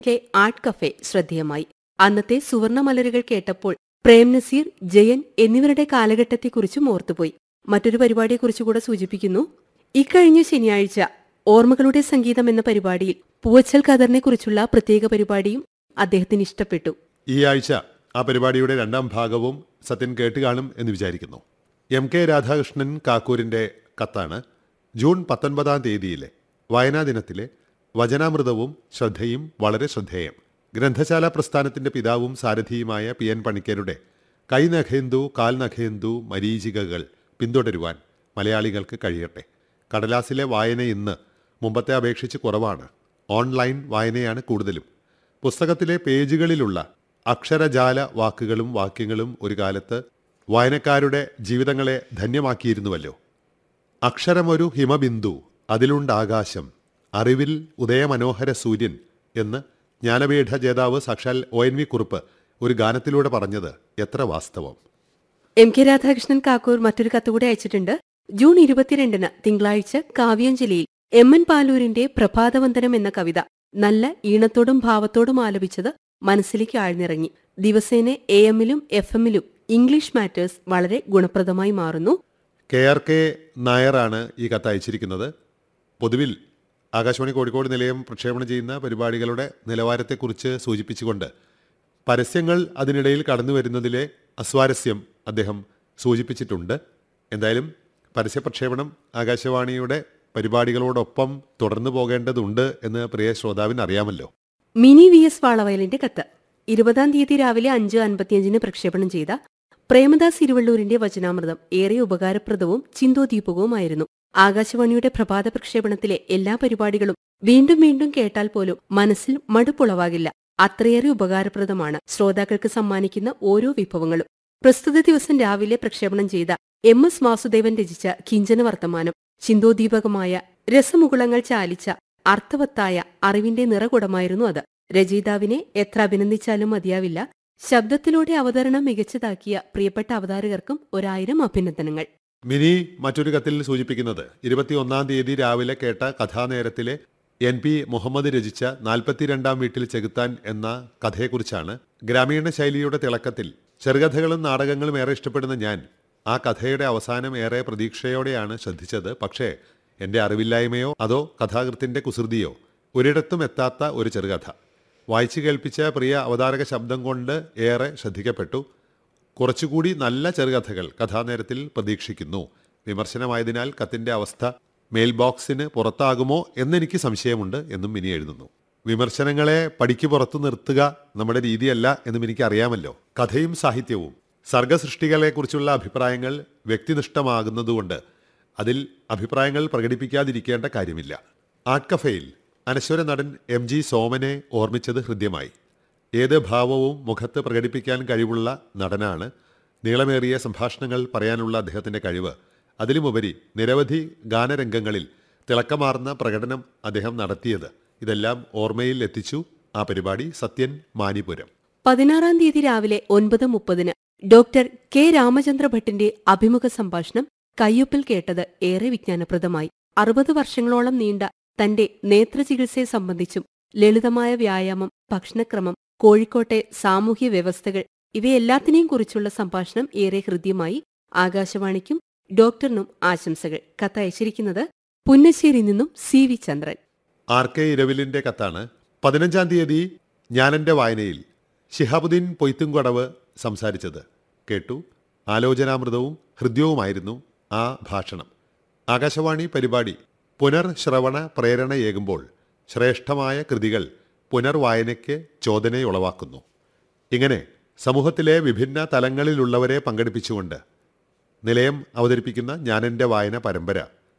K art cafe ശ്രദ്ധേയമായി അന്നത്തെ സുവർണമലരുകൾ കേട്ടപ്പോൾ പ്രേം നസീർ ജയൻ എന്നിവരുടെ കാലഘട്ടത്തെക്കുറിച്ചും ഓർത്തുപോയി മറ്റൊരു പരിപാടിയെക്കുറിച്ച് കൂടെ സൂചിപ്പിക്കുന്നു ഇക്കഴിഞ്ഞ ശനിയാഴ്ച ഓർമ്മകളുടെ സംഗീതം എന്ന പരിപാടിയിൽ പൂവച്ചൽ ഖദറിനെക്കുറിച്ചുള്ള പ്രത്യേക പരിപാടിയും അദ്ദേഹത്തിന് ഇഷ്ടപ്പെട്ടു ഈ ആഴ്ച ആ പരിപാടിയുടെ രണ്ടാം ഭാഗവും സത്യൻ കേട്ട് കാണും എന്ന് വിചാരിക്കുന്നു എം കെ രാധാകൃഷ്ണൻ കാക്കൂരിൻ്റെ കത്താണ് ജൂൺ പത്തൊൻപതാം തീയതിയിലെ വായനാ ദിനത്തിലെ വചനാമൃതവും ശ്രദ്ധയും വളരെ ശ്രദ്ധേയം ഗ്രന്ഥശാല പ്രസ്ഥാനത്തിന്റെ പിതാവും സാരഥിയുമായ പി എൻ പണിക്കരുടെ കൈനഖേന്ദു കാൽനഖേന്ദു മരീചികകൾ പിന്തുടരുവാൻ മലയാളികൾക്ക് കഴിയട്ടെ കടലാസിലെ വായന ഇന്ന് മുമ്പത്തെ അപേക്ഷിച്ച് കുറവാണ് ഓൺലൈൻ വായനയാണ് കൂടുതലും പുസ്തകത്തിലെ പേജുകളിലുള്ള അക്ഷരജാല വാക്കുകളും വാക്യങ്ങളും ഒരു കാലത്ത് വായനക്കാരുടെ ജീവിതങ്ങളെ ധന്യമാക്കിയിരുന്നുവല്ലോ അക്ഷരമൊരു ഹിമബിന്ദു അതിലുണ്ടാകാശം അറിവിൽ ഉദയമനോഹര സൂര്യൻ എന്ന് ജ്ഞാനപീഠ ജേതാവ് സാക്ഷാൽ ഒ എൻ വി കുറുപ്പ് ഒരു ഗാനത്തിലൂടെ പറഞ്ഞത് എത്ര വാസ്തവം എം കെ രാധാകൃഷ്ണൻ കാക്കൂർ മറ്റൊരു കത്തുകൂടെ അയച്ചിട്ടുണ്ട് ജൂൺ ഇരുപത്തിരണ്ടിന് തിങ്കളാഴ്ച കാവ്യാഞ്ജലിയിൽ എം എൻ പാലൂരിന്റെ പ്രഭാതവന്ദനം എന്ന കവിത നല്ല ഈണത്തോടും ഭാവത്തോടും ആലപിച്ചത് മനസ്സിലേക്ക് ആഴ്ന്നിറങ്ങി ദിവസേന എ എമ്മിലും എഫ് എമ്മിലും ഇംഗ്ലീഷ് മാറ്റേഴ്സ് വളരെ ഗുണപ്രദമായി മാറുന്നു കെ ആർ കെ നായറാണ് ഈ കത്ത് അയച്ചിരിക്കുന്നത് പൊതുവിൽ ആകാശവാണി കോഴിക്കോട് നിലയം പ്രക്ഷേപണം ചെയ്യുന്ന പരിപാടികളുടെ നിലവാരത്തെക്കുറിച്ച് സൂചിപ്പിച്ചുകൊണ്ട് പരസ്യങ്ങൾ അതിനിടയിൽ കടന്നു വരുന്നതിലെ അസ്വാരസ്യം അദ്ദേഹം സൂചിപ്പിച്ചിട്ടുണ്ട് എന്തായാലും പരസ്യ പ്രക്ഷേപണം ആകാശവാണിയുടെ പരിപാടികളോടൊപ്പം തുടർന്നു പോകേണ്ടതുണ്ട് എന്ന് പ്രിയ ശ്രോതാവിന് അറിയാമല്ലോ മിനി വി എസ് വാളവയലിന്റെ കത്ത് ഇരുപതാം തീയതി രാവിലെ അഞ്ച് അൻപത്തിയഞ്ചിന് പ്രക്ഷേപണം ചെയ്ത പ്രേമദാസ് ഇരുവള്ളൂരിന്റെ വചനാമൃതം ഏറെ ഉപകാരപ്രദവും ചിന്തോദീപകവുമായിരുന്നു ആകാശവാണിയുടെ പ്രഭാത പ്രക്ഷേപണത്തിലെ എല്ലാ പരിപാടികളും വീണ്ടും വീണ്ടും കേട്ടാൽ പോലും മനസ്സിൽ മടുപ്പുളവാകില്ല അത്രയേറെ ഉപകാരപ്രദമാണ് ശ്രോതാക്കൾക്ക് സമ്മാനിക്കുന്ന ഓരോ വിഭവങ്ങളും പ്രസ്തുത ദിവസം രാവിലെ പ്രക്ഷേപണം ചെയ്ത എം എസ് വാസുദേവൻ രചിച്ച കിഞ്ചന വർത്തമാനം ചിന്തോദീപകമായ രസമുകുളങ്ങൾ ചാലിച്ച അർത്ഥവത്തായ അറിവിന്റെ നിറകുടമായിരുന്നു അത് രചയിതാവിനെ എത്ര അഭിനന്ദിച്ചാലും മതിയാവില്ല ശബ്ദത്തിലൂടെ അവതരണം മികച്ചതാക്കിയ പ്രിയപ്പെട്ട അവതാരകർക്കും ഒരായിരം അഭിനന്ദനങ്ങൾ മിനി മറ്റൊരു കത്തിൽ സൂചിപ്പിക്കുന്നത് ഇരുപത്തിയൊന്നാം തീയതി രാവിലെ കേട്ട കഥാനേരത്തിലെ എൻ പി മുഹമ്മദ് രചിച്ച നാൽപ്പത്തിരണ്ടാം വീട്ടിൽ ചെകുത്താൻ എന്ന കഥയെക്കുറിച്ചാണ് ഗ്രാമീണ ശൈലിയുടെ തിളക്കത്തിൽ ചെറുകഥകളും നാടകങ്ങളും ഏറെ ഇഷ്ടപ്പെടുന്ന ഞാൻ ആ കഥയുടെ അവസാനം ഏറെ പ്രതീക്ഷയോടെയാണ് ശ്രദ്ധിച്ചത് പക്ഷേ എൻ്റെ അറിവില്ലായ്മയോ അതോ കഥാകൃത്തിന്റെ കുസൃതിയോ ഒരിടത്തും എത്താത്ത ഒരു ചെറുകഥ വായിച്ചു കേൾപ്പിച്ച പ്രിയ അവതാരക ശബ്ദം കൊണ്ട് ഏറെ ശ്രദ്ധിക്കപ്പെട്ടു കുറച്ചുകൂടി നല്ല ചെറുകഥകൾ കഥാനേരത്തിൽ പ്രതീക്ഷിക്കുന്നു വിമർശനമായതിനാൽ കത്തിന്റെ അവസ്ഥ മെയിൽ ബോക്സിന് പുറത്താകുമോ എന്നെനിക്ക് സംശയമുണ്ട് എന്നും മിനി എഴുതുന്നു വിമർശനങ്ങളെ പടിക്ക് പുറത്തു നിർത്തുക നമ്മുടെ രീതിയല്ല എന്നും എനിക്ക് അറിയാമല്ലോ കഥയും സാഹിത്യവും സർഗസൃഷ്ടികളെക്കുറിച്ചുള്ള അഭിപ്രായങ്ങൾ വ്യക്തിനിഷ്ഠമാകുന്നതുകൊണ്ട് അതിൽ അഭിപ്രായങ്ങൾ പ്രകടിപ്പിക്കാതിരിക്കേണ്ട കാര്യമില്ല ആർട്ട് കഫേയിൽ അനശ്വര നടൻ എം ജി സോമനെ ഓർമ്മിച്ചത് ഹൃദ്യമായി ഏത് ഭാവവും മുഖത്ത് പ്രകടിപ്പിക്കാൻ കഴിവുള്ള നടനാണ് നീളമേറിയ സംഭാഷണങ്ങൾ പറയാനുള്ള അദ്ദേഹത്തിന്റെ കഴിവ് അതിലുമുപരി നിരവധി ഗാനരംഗങ്ങളിൽ തിളക്കമാർന്ന പ്രകടനം അദ്ദേഹം നടത്തിയത് ഇതെല്ലാം ഓർമ്മയിൽ എത്തിച്ചു ആ പരിപാടി സത്യൻ മാനിപുരം പതിനാറാം തീയതി രാവിലെ ഒൻപത് മുപ്പതിന് ഡോക്ടർ കെ രാമചന്ദ്ര ഭട്ടിന്റെ അഭിമുഖ സംഭാഷണം കയ്യൊപ്പിൽ കേട്ടത് ഏറെ വിജ്ഞാനപ്രദമായി അറുപത് വർഷങ്ങളോളം നീണ്ട തന്റെ നേത്രചികിത്സയെ സംബന്ധിച്ചും ലളിതമായ വ്യായാമം ഭക്ഷണക്രമം കോഴിക്കോട്ടെ സാമൂഹ്യ വ്യവസ്ഥകൾ ഇവയെല്ലാത്തിനെയും കുറിച്ചുള്ള സംഭാഷണം ഏറെ ഹൃദ്യമായി ആകാശവാണിക്കും ഡോക്ടറിനും ആശംസകൾ കത്തയച്ചിരിക്കുന്നത് പുന്നശ്ശേരി നിന്നും C V Chandran R K ഇരവിലിന്റെ കത്താണ് പതിനഞ്ചാം തീയതി ഞാനെന്റെ വായനയിൽ ശിഹാബുദ്ദീൻ പൊയ്ത്തുംകടവ് സംസാരിച്ചത് കേട്ടു ആലോചനാമൃതവും ഹൃദ്യവുമായിരുന്നു ആ ഭാഷണം ആകാശവാണി പരിപാടി പുനർശ്രവണ പ്രേരണയേകുമ്പോൾ ശ്രേഷ്ഠമായ കൃതികൾ പുനർവായനയ്ക്ക് ചോദനയുളവാക്കുന്നു ഇങ്ങനെ സമൂഹത്തിലെ വിഭിന്ന തലങ്ങളിലുള്ളവരെ പങ്കെടുപ്പിച്ചുകൊണ്ട് നിലയം അവതരിപ്പിക്കുന്ന ഞാനെൻ്റെ വായന പരമ്പര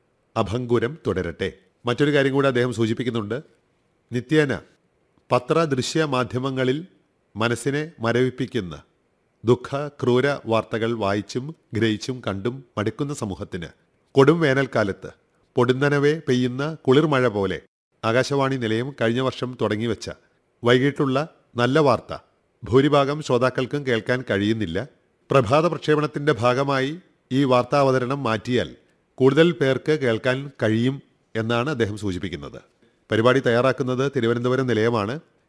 അഭംഗുരം തുടരട്ടെ മറ്റൊരു കാര്യം കൂടി അദ്ദേഹം സൂചിപ്പിക്കുന്നുണ്ട് നിത്യേന പത്ര ദൃശ്യ മാധ്യമങ്ങളിൽ മനസ്സിനെ മരവിപ്പിക്കുന്ന ദുഃഖ ക്രൂര വാർത്തകൾ വായിച്ചും ഗ്രഹിച്ചും കണ്ടും മടുക്കുന്ന സമൂഹത്തിന് കൊടും വേനൽക്കാലത്ത് പൊടുന്നനവേ പെയ്യുന്ന കുളിർമഴ പോലെ ആകാശവാണി നിലയം കഴിഞ്ഞ വർഷം തുടങ്ങിവെച്ച വൈകിട്ടുള്ള നല്ല വാർത്ത ഭൂരിഭാഗം ശ്രോതാക്കൾക്കും കേൾക്കാൻ കഴിയുന്നില്ല പ്രഭാത പ്രക്ഷേപണത്തിന്റെ ഭാഗമായി ഈ വാർത്താവതരണം മാറ്റിയാൽ കൂടുതൽ പേർക്ക് കേൾക്കാൻ കഴിയും എന്നാണ് അദ്ദേഹം സൂചിപ്പിക്കുന്നത് പരിപാടി തയ്യാറാക്കുന്നത് തിരുവനന്തപുരം നിലയമാണ്